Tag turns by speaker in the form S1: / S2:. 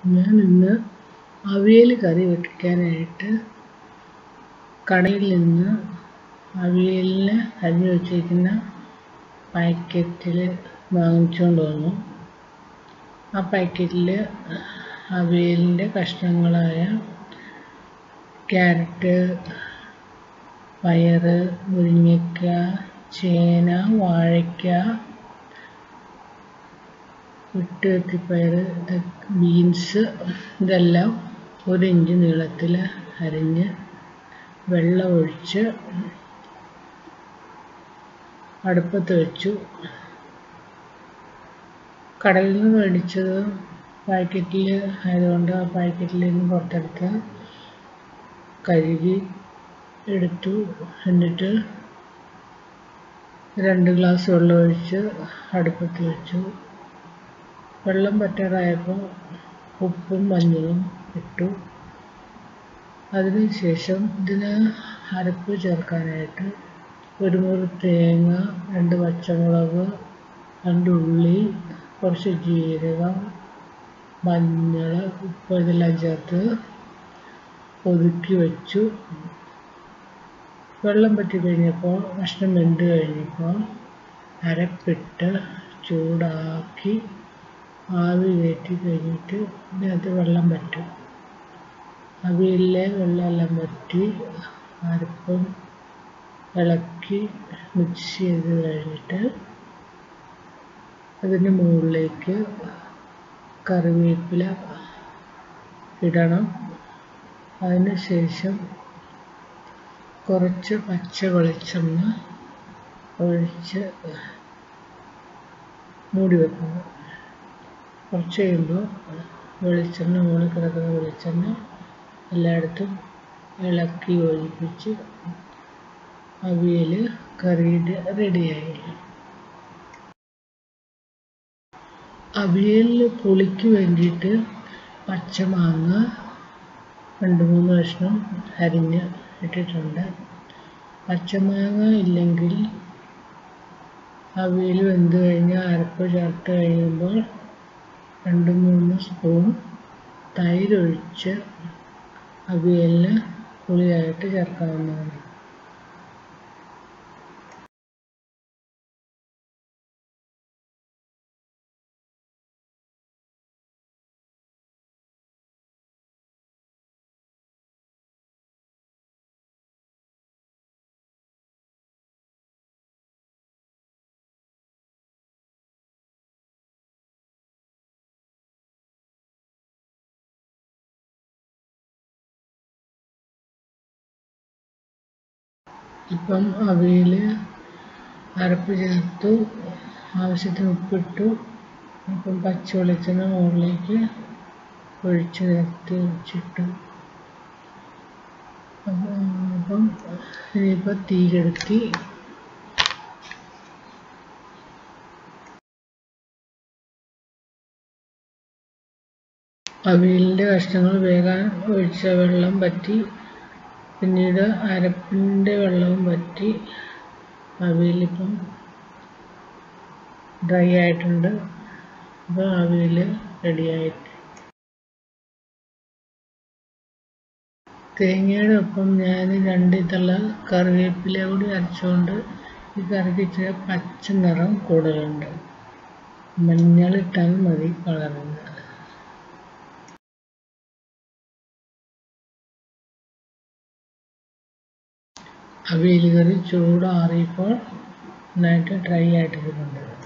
S1: ഞാൻ ഇന്ന് അവിയൽ കറി വെക്കാനായിട്ട് കടയിൽ നിന്ന് അവിയലിന് അരിഞ്ഞു വച്ചിരിക്കുന്ന പാക്കറ്റിൽ വാങ്ങിച്ചുകൊണ്ട് വന്നു ആ പാക്കറ്റിൽ അവിയലിൻ്റെ കഷ്ണങ്ങളായ ക്യാരറ്റ് പയറ് മുരിങ്ങയ്ക്ക ചേന വാഴയ്ക്ക വിട്ടുകത്തിപ്പയർ ബീൻസ് ഇതെല്ലാം ഒരു ഇഞ്ച് നീളത്തിൽ അരിഞ്ഞ് വെള്ളം ഒഴിച്ച് അടുപ്പത്ത് വെച്ചു കടയിൽ നിന്ന് മേടിച്ചത് പാക്കറ്റിൽ ആയതുകൊണ്ട് ആ പാക്കറ്റിൽ നിന്ന് പുറത്തെടുത്ത് കഴുകി എടുത്തു എന്നിട്ട് രണ്ട് ഗ്ലാസ് വെള്ളം ഒഴിച്ച് അടുപ്പത്ത് വെച്ചു വെള്ളം പറ്റാറായപ്പോൾ ഉപ്പും മഞ്ഞളും ഇട്ടു അതിനുശേഷം ഇതിന് അരപ്പ് ചേർക്കാനായിട്ട് ഒരു മുറി തേങ്ങ രണ്ട് പച്ചമുളക് രണ്ട് ഉള്ളി കുറച്ച് ജീരകം മഞ്ഞൾ ഉപ്പ് ഇതെല്ലാം ചേർത്ത് ഒതുക്കി വെച്ചു വെള്ളം പറ്റി കഴിഞ്ഞപ്പോൾ കഷ്ണം വെന്ത് കഴിഞ്ഞപ്പോൾ അരപ്പിട്ട് ചൂടാക്കി ആവി കയറ്റി കഴിഞ്ഞിട്ട് ഇതിനകത്ത് വെള്ളം പറ്റും അവിയലിലെ വെള്ളമെല്ലാം വറ്റി അരപ്പും ഇളക്കി മിക്സ് ചെയ്ത് കഴിഞ്ഞിട്ട് അതിന് മുകളിലേക്ക് കറിവേപ്പില ഇടണം അതിന് ശേഷം കുറച്ച് പച്ച വെളിച്ചെണ്ണ ഒഴിച്ച് മൂടി വെക്കണം കുറച്ച് കഴിയുമ്പോൾ വെളിച്ചെണ്ണ മുകളിൽ കിടക്കുന്ന വെളിച്ചെണ്ണ എല്ലായിടത്തും ഇളക്കി യോജിപ്പിച്ച് അവിയൽ കറിയുടെ റെഡിയായി അവിയലിൽ പുളിക്ക് വേണ്ടിയിട്ട് പച്ചമാങ്ങ രണ്ട് മൂന്ന് കഷ്ണം അരിഞ്ഞ് ഇട്ടിട്ടുണ്ട് പച്ചമാങ്ങ ഇല്ലെങ്കിൽ അവിയൽ വെന്ത് കഴിഞ്ഞ് അരപ്പ് ചേർത്ത് കഴിയുമ്പോൾ രണ്ട് മൂന്ന് സ്പൂൺ തൈരൊഴിച്ച് അവിയലിന് പുളിയായിട്ട് ചേർക്കാവുന്നതാണ് ഇപ്പം അവിയൽ അരപ്പ് ചേർത്തു ആവശ്യത്തിന് ഉപ്പിട്ടു ഇപ്പം പച്ച വെളിച്ചെണ്ണ മുകളിലേക്ക് ഒഴിച്ച് നിരത്തി വെച്ചിട്ടു അപ്പം ഇനിയിപ്പോൾ തീ കെടുത്തി അവിയലിൻ്റെ കഷ്ണങ്ങൾ വേകാൻ ഒഴിച്ച വെള്ളം പറ്റി പിന്നീട് അരപ്പിൻ്റെ വെള്ളവും വറ്റി അവിയലിപ്പം ഡ്രൈ ആയിട്ടുണ്ട് അപ്പോൾ അവിയൽ റെഡിയായി തേങ്ങയുടെ ഒപ്പം ഞാൻ രണ്ട് ഇതള കറിവേപ്പില കൂടി അരച്ചുകൊണ്ട് ഈ കറിക്ക് ഇച്ചിരി പച്ച നിറം കൂടുതലുണ്ട് മഞ്ഞളിട്ടാൽ മതി കളറിന് അവിയൽ കറി ചൂടാറിയപ്പോൾ നന്നായിട്ട് ഡ്രൈ ആയിട്ടിരിക്കുന്നുണ്ട്